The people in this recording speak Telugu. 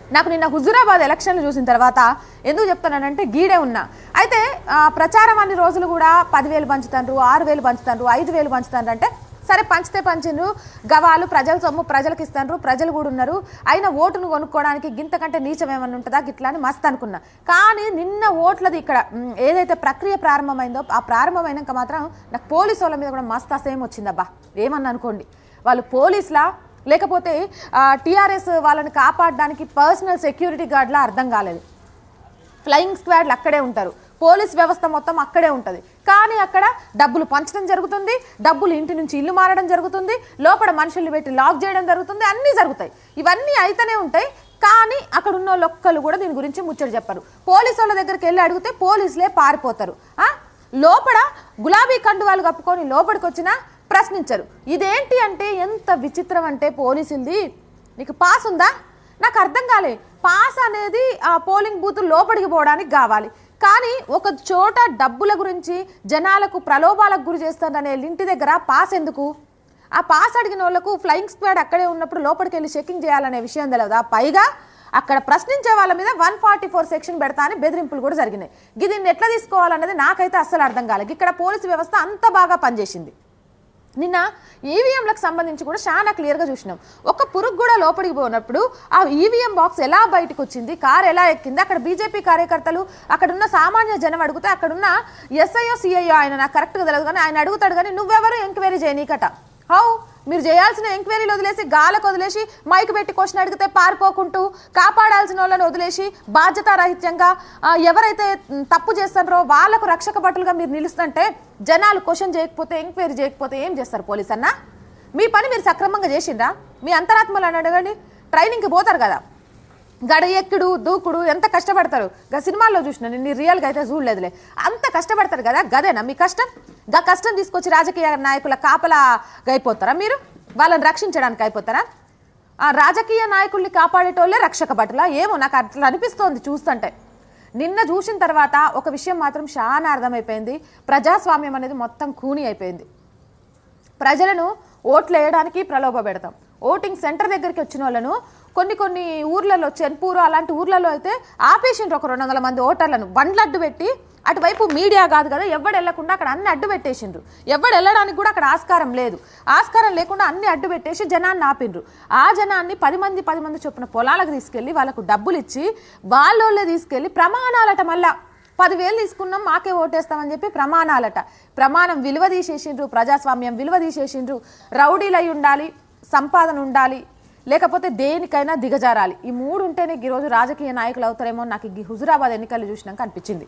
నాకు నిన్న హుజురాబాద్ ఎలక్షన్లు చూసిన తర్వాత ఎందుకు చెప్తానంటే గీడే ఉన్నా అయితే ఆ, ప్రచారం అన్ని రోజులు కూడా పదివేలు పంచుతాండ్రు ఆరు వేలు పంచుతాండ్రు ఐదు వేలు పంచుతాండ్రు అంటే సరే పంచితే పంచిండ్రు గవాలు ప్రజల సొమ్ము ప్రజలకు ఇస్తాండ్రు ప్రజలు కూడా ఉన్నారు అయినా ఓటును కొనుక్కోవడానికి గింతకంటే నీచం ఏమన్నా ఉంటుందా గిట్లా అని మస్తు అనుకున్నా కానీ నిన్న ఓట్లది ఇక్కడ మ్, ఏదైతే ప్రక్రియ ప్రారంభమైందో ఆ ప్రారంభమైనాక మాత్రం నాకు పోలీసు వాళ్ళ మీద కూడా మస్తు అసహ్యం వచ్చిందబ్బా ఏమన్నా అనుకోండి వాళ్ళు పోలీసులా లేకపోతే టీఆర్ఎస్ వాళ్ళని కాపాడడానికి పర్సనల్ సెక్యూరిటీ గార్డ్లా అర్థం కాలేదు ఫ్లయింగ్ స్క్వాడ్లు అక్కడే ఉంటారు పోలీస్ వ్యవస్థ మొత్తం అక్కడే ఉంటుంది కానీ అక్కడ డబ్బులు పంచడం జరుగుతుంది డబ్బులు ఇంటి నుంచి ఇల్లు మారడం జరుగుతుంది లోపల మనుషుల్ని పెట్టి లాక్ చేయడం జరుగుతుంది అన్నీ జరుగుతాయి ఇవన్నీ అయితేనే ఉంటాయి కానీ అక్కడ ఉన్న వాళ్ళు ఒక్కళ్ళు కూడా దీని గురించి ముచ్చట చెప్పరు పోలీసు వాళ్ళ దగ్గరికి వెళ్ళి అడిగితే పోలీసులే పారిపోతారు ఆ? లోపల గులాబీ కండువాలు కప్పుకొని లోపలికి వచ్చినా ప్రశ్నించరు ఇదేంటి అంటే ఎంత విచిత్రం అంటే పోలీసులది నీకు పాస్ ఉందా నాకు అర్థం కాలే పాస్ అనేది ఆ పోలింగ్ బూత్ లోపలికి పోవడానికి కావాలి కానీ ఒక చోట డబ్బుల గురించి జనాలకు ప్రలోభాలకు గురి చేస్తారనే ఇంటి దగ్గర పాస్ ఎందుకు ఆ పాస్ అడిగిన వాళ్ళకు ఫ్లయింగ్ స్క్వాడ్ అక్కడే ఉన్నప్పుడు లోపలికి వెళ్ళి చెకింగ్ చేయాలనే విషయం తెలియదా పైగా అక్కడ ప్రశ్నించే వాళ్ళ మీద వన్ ఫార్టీ ఫోర్ సెక్షన్ పెడతా అని బెదిరింపులు కూడా జరిగినాయి ఇది దీన్ని ఎట్లా తీసుకోవాలన్నది నాకైతే అస్సలు అర్థం కాలేదు ఇక్కడ పోలీసు వ్యవస్థ అంత బాగా పనిచేసింది నిన్న ఈవీఎంలకు సంబంధించి కూడా చాలా క్లియర్గా చూసినాం ఒక పురుగు కూడా లోపలికి పోయినప్పుడు ఆ ఈవీఎం బాక్స్ ఎలా బయటకు వచ్చింది కార్ ఎలా ఎక్కింది అక్కడ బీజేపీ కార్యకర్తలు అక్కడ ఉన్న సామాన్య జనం అడిగితే అక్కడున్న ఎస్ఐఓ సిఐఓ ఆయన నాకు కరెక్ట్గా తెలియదు కానీ ఆయన అడుగుతాడు కానీ నువ్వెవరు ఎంక్వైరీ చేయనీకట హౌ మీరు చేయాల్సిన ఎంక్వైరీలు వదిలేసి గాలకు వదిలేసి మైక్ పెట్టి క్వశ్చన్ అడిగితే పారిపోకుంటూ కాపాడాల్సిన వాళ్ళని వదిలేసి బాధ్యతారహిత్యంగా ఆ, ఎవరైతే మ్, తప్పు చేస్తారో వాళ్ళకు రక్షక భటులుగా మీరు నిలుస్తుంటే జనాలు క్వశ్చన్ చేయకపోతే ఎంక్వైరీ చేయకపోతే ఏం చేస్తారు పోలీస్ అన్న మీ పని మీరు సక్రమంగా చేసిండ్రా మీ అంతరాత్మలు అని అడగండి ట్రైనింగ్కి పోతారు కదా గడ ఎక్కుడు దూకుడు ఎంత కష్టపడతారు గా సినిమాల్లో చూసిన నేను రియల్గా అయితే చూడలేదులే అంత కష్టపడతారు కదా గదేనా మీ కష్టం గా కష్టం తీసుకొచ్చి రాజకీయ నాయకుల కాపలా అయిపోతారా మీరు వాళ్ళని రక్షించడానికి అయిపోతారా ఆ రాజకీయ నాయకుల్ని కాపాడేటోళ్ళే రక్షక భటులా ఏమో నాకు అట్లా అనిపిస్తోంది చూస్తుంటే నిన్న చూసిన తర్వాత ఒక విషయం మాత్రం చాలా అర్థమైపోయింది ప్రజాస్వామ్యం అనేది మొత్తం కూని అయిపోయింది ప్రజలను ఓట్లు వేయడానికి ప్రలోభ పెడతాం ఓటింగ్ సెంటర్ దగ్గరికి వచ్చిన వాళ్ళను కొన్ని కొన్ని ఊర్లలో చెన్పూరు అలాంటి ఊర్లలో అయితే ఆపేసిండ్రు ఒక రెండు వందల మంది ఓటర్లను బండ్లు అడ్డు పెట్టి అటువైపు మీడియా కాదు కదా ఎవడు వెళ్లకుండా అక్కడ అన్ని అడ్డు పెట్టేసిండ్రు ఎవడు వెళ్ళడానికి కూడా అక్కడ ఆస్కారం లేదు ఆస్కారం లేకుండా అన్ని అడ్డు పెట్టేసి జనాన్ని ఆపిండ్రు ఆ జనాన్ని పది మంది పది మంది చొప్పున పొలాలకు తీసుకెళ్లి వాళ్ళకు డబ్బులు ఇచ్చి వాళ్ళోళ్ళే తీసుకెళ్లి ప్రమాణాలట మళ్ళా పదివేలు తీసుకున్నాం మాకే ఓటేస్తామని చెప్పి ప్రమాణాలట ప్రమాణం విలువ తీసేసిండ్రు ప్రజాస్వామ్యం విలువ తీసేసిండ్రు రౌడీలై ఉండాలి సంపాదన ఉండాలి లేకపోతే దేనికైనా దిగజారాలి ఈ మూడు ఉంటేనే ఈరోజు రాజకీయ నాయకులు అవుతారేమో నాకు ఈ హుజురాబాద్ ఎన్నికలు చూసినాక అనిపించింది